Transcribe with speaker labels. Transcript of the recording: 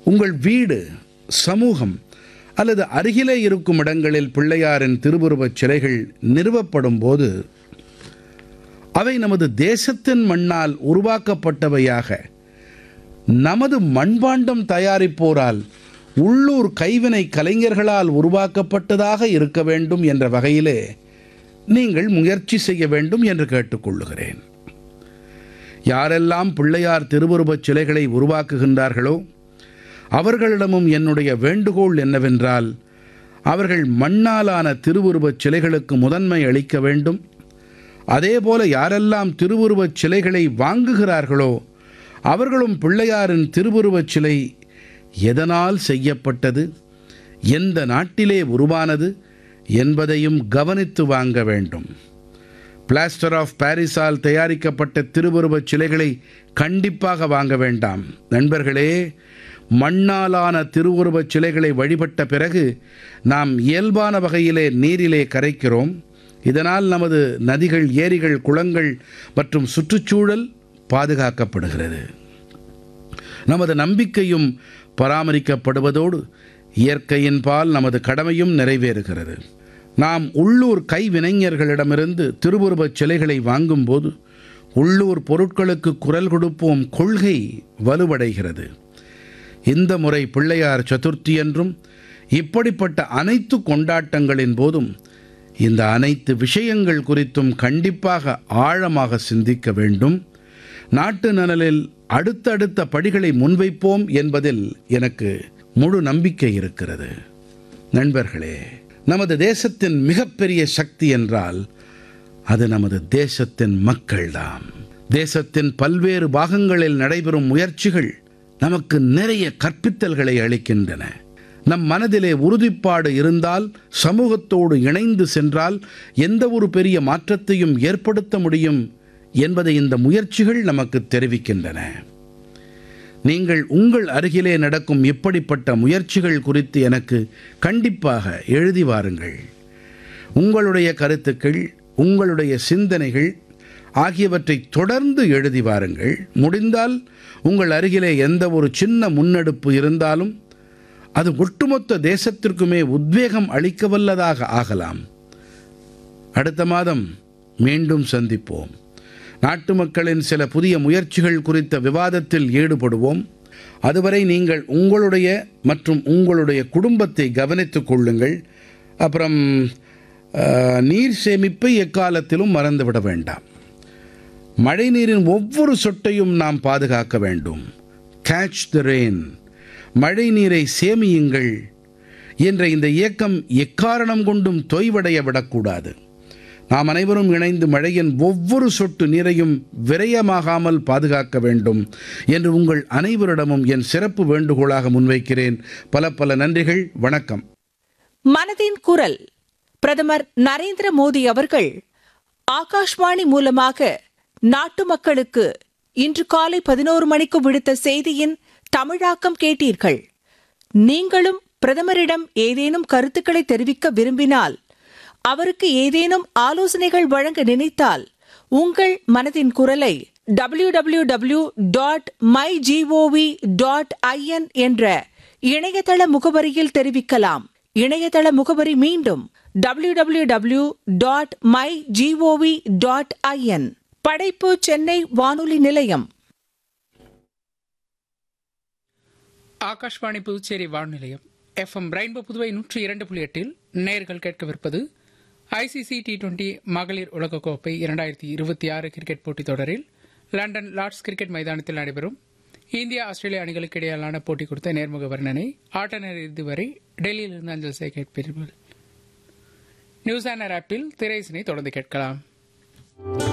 Speaker 1: உங்கள் வீடு சமூகம் அல்லது அருகிலே இருக்கும் இடங்களில் பிள்ளையாரின் திருவுருவச் சிலைகள் நிறுவப்படும் போது அவை நமது தேசத்தின் மண்ணால் உருவாக்கப்பட்டவையாக நமது மண்பாண்டம் தயாரிப்போரால் உள்ளூர் கைவினை கலைஞர்களால் உருவாக்கப்பட்டதாக இருக்க வேண்டும் என்ற வகையிலே நீங்கள் முயற்சி செய்ய வேண்டும் என்று கேட்டுக்கொள்ளுகிறேன் யாரெல்லாம் பிள்ளையார் திருவுருவச் சிலைகளை உருவாக்குகின்றார்களோ அவர்களிடமும் என்னுடைய வேண்டுகோள் என்னவென்றால் அவர்கள் மண்ணாலான திருவுருவச் சிலைகளுக்கு முதன்மை அளிக்க வேண்டும் அதேபோல யாரெல்லாம் திருவுருவச் சிலைகளை வாங்குகிறார்களோ அவர்களும் பிள்ளையாரின் திருவுருவச் சிலை எதனால் செய்யப்பட்டது எந்த நாட்டிலே உருவானது என்பதையும் கவனித்து வாங்க வேண்டும் பிளாஸ்டர் ஆஃப் பாரிஸால் தயாரிக்கப்பட்ட திருவுருவச் சிலைகளை கண்டிப்பாக வாங்க வேண்டாம் நண்பர்களே மண்ணாலான திருவுருவச் சிலைகளை வழிபட்ட பிறகு நாம் இயல்பான வகையிலே நீரிலே கரைக்கிறோம் இதனால் நமது நதிகள் ஏரிகள் குளங்கள் மற்றும் சுற்றுச்சூழல் பாதுகாக்கப்படுகிறது நமது நம்பிக்கையும் பராமரிக்கப்படுவதோடு இயற்கையின் பால் நமது கடமையும் நிறைவேறுகிறது நாம் உள்ளூர் கைவினைஞர்களிடமிருந்து திருவுருவச் சிலைகளை வாங்கும்போது உள்ளூர் பொருட்களுக்கு குரல் கொடுப்போம் கொள்கை வலுவடைகிறது இந்த முறை பிள்ளையார் சதுர்த்தி என்றும் இப்படிப்பட்ட அனைத்து கொண்டாட்டங்களின் போதும் இந்த அனைத்து விஷயங்கள் குறித்தும் கண்டிப்பாக ஆழமாக சிந்திக்க வேண்டும் நாட்டு நலனில் அடுத்தடுத்த படிகளை முன்வைப்போம் என்பதில் எனக்கு முழு நம்பிக்கை இருக்கிறது நண்பர்களே நமது தேசத்தின் மிகப்பெரிய சக்தி என்றால் அது நமது தேசத்தின் மக்கள்தாம் தேசத்தின் பல்வேறு பாகங்களில் நடைபெறும் முயற்சிகள் நமக்கு நிறைய கற்பித்தல்களை அளிக்கின்றன நம் மனதிலே உறுதிப்பாடு இருந்தால் சமூகத்தோடு இணைந்து சென்றால் எந்த ஒரு பெரிய மாற்றத்தையும் ஏற்படுத்த முடியும் என்பதை இந்த முயற்சிகள் நமக்கு தெரிவிக்கின்றன நீங்கள் உங்கள் அருகிலே நடக்கும் இப்படிப்பட்ட முயற்சிகள் குறித்து எனக்கு கண்டிப்பாக எழுதி வாருங்கள் உங்களுடைய கருத்துக்கள் உங்களுடைய சிந்தனைகள் ஆகியவற்றை தொடர்ந்து எழுதி வாருங்கள் முடிந்தால் உங்கள் அருகிலே எந்த ஒரு சின்ன முன்னெடுப்பு இருந்தாலும் அது ஒட்டுமொத்த தேசத்திற்குமே உத்வேகம் அளிக்க வல்லதாக ஆகலாம் அடுத்த மாதம் மீண்டும் சந்திப்போம் நாட்டு மக்களின் சில புதிய முயற்சிகள் குறித்த விவாதத்தில் ஈடுபடுவோம் அதுவரை நீங்கள் உங்களுடைய மற்றும் உங்களுடைய குடும்பத்தை கவனித்துக் கொள்ளுங்கள் அப்புறம் அஹ், நீர் சேமிப்பை எக்காலத்திலும் மறந்துவிட வேண்டாம் மழைநீரின் ஒவ்வொரு சொட்டையும் நாம் பாதுகாக்க வேண்டும் கேட்ச் த ரெயின் மழை நீரை சேமியுங்கள் என்ற இந்த இயக்கம் எக்காரணம் கொண்டும் தொய்வடைய விடக்கூடாது நாம் அனைவரும் இணைந்து மழையின் ஒவ்வொரு சொட்டு நீரையும் விரயமாகாமல் பாதுகாக்க வேண்டும் என்று உங்கள் அனைவரிடமும் என் சிறப்பு வேண்டுகோளாக முன்வைக்கிறேன் பல பல நன்றிகள் வணக்கம்
Speaker 2: மனதின் குரல் பிரதமர் நரேந்திர மோடி அவர்கள் ஆகாஷ்வாணி மூலமாக நாட்டு மக்களுக்கு இன்று காலை பதினோரு மணிக்கு விடுத்த செய்தியின் தமிழாக்கம் கேட்டீர்கள் நீங்களும் பிரதமரிடம் ஏதேனும் கருத்துக்களை தெரிவிக்க விரும்பினால் அவருக்கு ஏதேனும் ஆலோசனைகள் வழங்க நினைத்தால் உங்கள் மனதின் குரலை W W W dot my GOV dot IN என்ற இணையதள முகவரியில் தெரிவிக்கலாம் இணையதள முகவரி மீண்டும் W W W dot my GOV dot IN படைப்பு சென்னை வானொலி நிலையம்
Speaker 3: ஆகாஷ்வாணி புதுச்சேரி வானொலியம் எஃப்எம் ரெயின்போ புதுவை நூற்றி இரண்டு புள்ளி எட்டில் நேர்கள் கேட்கவிருப்பது ஐசிசி டி டுவெண்டி மகளிர் உலகக்கோப்பை இரண்டாயிரத்தி இருபத்தி ஆறு கிரிக்கெட் போட்டித் தொடரில் லண்டன் லார்ட்ஸ் கிரிக்கெட் மைதானத்தில் நடைபெறும் இந்தியா ஆஸ்திரேலியா அணிகளுக்கு இடையிலான போட்டி குறித்த நேர்முக வர்ணனை ஆட்ட நேர இறுதி வரை டெல்லியிலிருந்து அஞ்சல் செய்ய கேட்பீர்கள் நியூஸ் ஆனர் ஆப்பில் திரைசினை தொடர்ந்து கேட்கலாம்